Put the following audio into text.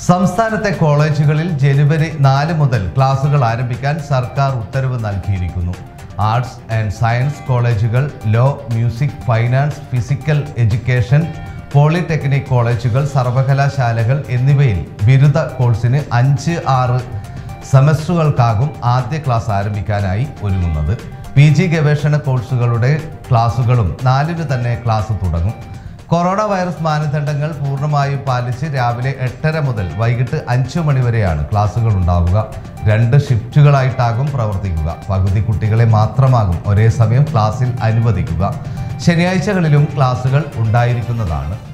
സംസ്ഥാനത്തെ കോളേജുകളിൽ ജനുവരി നാല് മുതൽ ക്ലാസുകൾ ആരംഭിക്കാൻ സർക്കാർ ഉത്തരവ് നൽകിയിരിക്കുന്നു ആർട്സ് ആൻഡ് സയൻസ് കോളേജുകൾ law music finance physical education polytechnic കോളേജുകൾ സർവകലാശാലകൾ എന്നിവയിൽ ബിരുദ കോഴ്സിന് അഞ്ച് ആറ് സെമസ്റ്ററുകൾക്കാകും ആദ്യ ക്ലാസ് ആരംഭിക്കാനായി ഒരുങ്ങുന്നത് പി ജി ഗവേഷണ കോഴ്സുകളുടെ ക്ലാസുകളും നാലിന് തന്നെ ക്ലാസ് തുടങ്ങും കൊറോണ വൈറസ് മാനദണ്ഡങ്ങൾ പൂർണ്ണമായും പാലിച്ച് രാവിലെ എട്ടര മുതൽ വൈകിട്ട് അഞ്ചു മണി വരെയാണ് ക്ലാസുകൾ ഉണ്ടാവുക രണ്ട് ഷിഫ്റ്റുകളായിട്ടാകും പ്രവർത്തിക്കുക പകുതി കുട്ടികളെ മാത്രമാകും ഒരേ സമയം ക്ലാസ്സിൽ അനുവദിക്കുക ശനിയാഴ്ചകളിലും ക്ലാസുകൾ ഉണ്ടായിരിക്കുന്നതാണ്